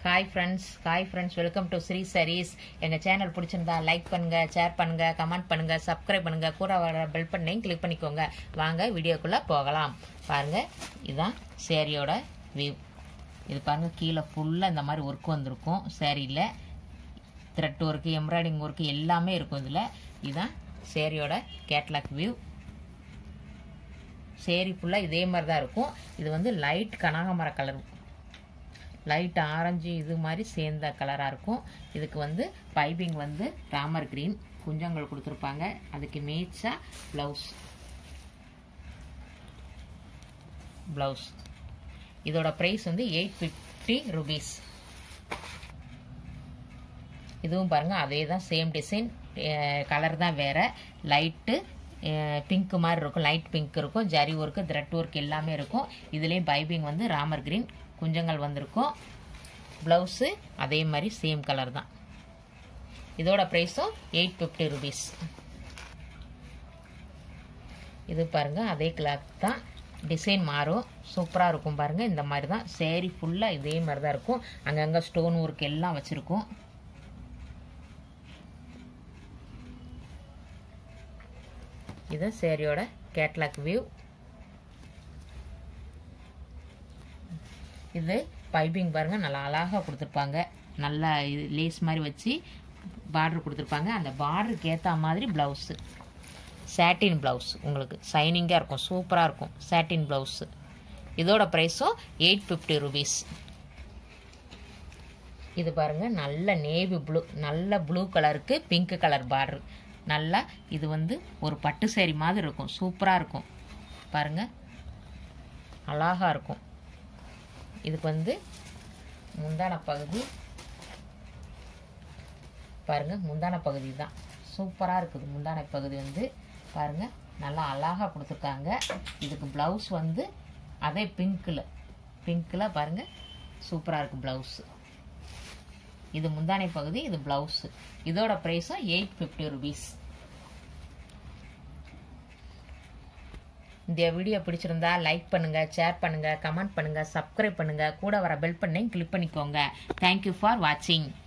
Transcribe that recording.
hi friends hi friends welcome to Sri sarees எங்கள் channel பிடிச்சிருந்தா like பண்ணுங்க ஷேர் பண்ணுங்க கமெண்ட் பண்ணுங்க சப்ஸ்கிரைப் பண்ணுங்க கூட வர பெல் பண்ணையும் கிளிக் பண்ணிக்கோங்க வாங்க வீடியோக்குள்ள போகலாம் பாருங்க இதுதான் சேரீயோட வியூ இது பாருங்க கீழே ஃபுல்லாக இந்த மாதிரி ஒர்க் வந்திருக்கும் சேரீயில் த்ரெட் ஒர்க்கு எம்ப்ராய்டிங் ஒர்க்கு எல்லாமே இருக்கும் இதில் இதுதான் சேரீயோட கேட்லாக் வியூ சேரீ ஃபுல்லாக இதே மாதிரி தான் இருக்கும் இது வந்து லைட் கனகாமர கலர் லைட் ஆரஞ்சு இது மாதிரி சேர்ந்த கலராக இருக்கும் இதுக்கு வந்து பைப்பிங் வந்து ராமர் கிரீன் குஞ்சங்கள் கொடுத்துருப்பாங்க அதுக்கு மேட்சா ப்ளவுஸ் ப்ளவுஸ் இதோட ப்ரைஸ் வந்து எயிட் ஃபிஃப்டி ருபீஸ் இதுவும் பாருங்கள் அதே தான் சேம் டிசைன் கலர் தான் வேறு லைட்டு பிங்க் மாதிரி இருக்கும் லைட் பிங்க் இருக்கும் ஜரி ஒர்க்கு த்ரெட் ஒர்க் எல்லாமே இருக்கும் இதுலேயும் பைப்பிங் வந்து ராமர் கிரீன் குஞ்சங்கள் வந்திருக்கும் ப்ளவுஸு அதே மாதிரி சேம் கலர் தான் இதோட ப்ரைஸும் எயிட் ஃபிஃப்டி ருபீஸ் இது பாருங்கள் அதே கிளாத் தான் டிசைன் மாறும் சூப்பராக இருக்கும் பாருங்கள் இந்த மாதிரி தான் சேரீ ஃபுல்லாக இதே மாதிரி தான் இருக்கும் அங்கங்கே ஸ்டோன் ஒர்க் எல்லாம் வச்சுருக்கும் இது சேரீயோட கேட்லாக் வியூ இது பைப்பிங் பாருங்கள் நல்லா அழகாக கொடுத்துருப்பாங்க நல்லா இது லேஸ் மாதிரி வச்சு பார்டர் கொடுத்துருப்பாங்க அந்த பார்டருக்கு ஏற்ற மாதிரி ப்ளவுஸு சாட்டின் ப்ளவுஸ் உங்களுக்கு ஷைனிங்காக இருக்கும் சூப்பராக இருக்கும் சாட்டின் ப்ளவுஸு இதோட ப்ரைஸும் எயிட் ஃபிஃப்டி ருபீஸ் இது பாருங்கள் நல்ல நேவி ப்ளூ நல்ல ப்ளூ கலருக்கு பிங்க் கலர் பார்டர் நல்லா இது வந்து ஒரு பட்டு சேரீ மாதிரி இருக்கும் சூப்பராக இருக்கும் பாருங்கள் அழகாக இருக்கும் இதுக்கு வந்து முந்தான பகுதி பாருங்கள் முந்தான பகுதி தான் சூப்பராக இருக்குது முந்தான பகுதி வந்து பாருங்கள் நல்லா அழகாக கொடுத்துருக்காங்க இதுக்கு ப்ளவுஸ் வந்து அதே பிங்க்கில் பிங்க்கில் பாருங்கள் சூப்பராக இருக்குது ப்ளவுஸு இது முந்தானை பகுதி இது ப்ளவுஸு இதோட ப்ரைஸும் எயிட் ஃபிஃப்டி ருபீஸ் இந்த வீடியோ பிடிச்சிருந்தா லைக் பண்ணுங்க ஷேர் பண்ணுங்க கமெண்ட் பண்ணுங்க சப்ஸ்கிரைப் பண்ணுங்க கூட வர பெல் பண்ணையும் கிளிக் பண்ணிக்கோங்க தேங்க்யூ ஃபார் வாட்சிங்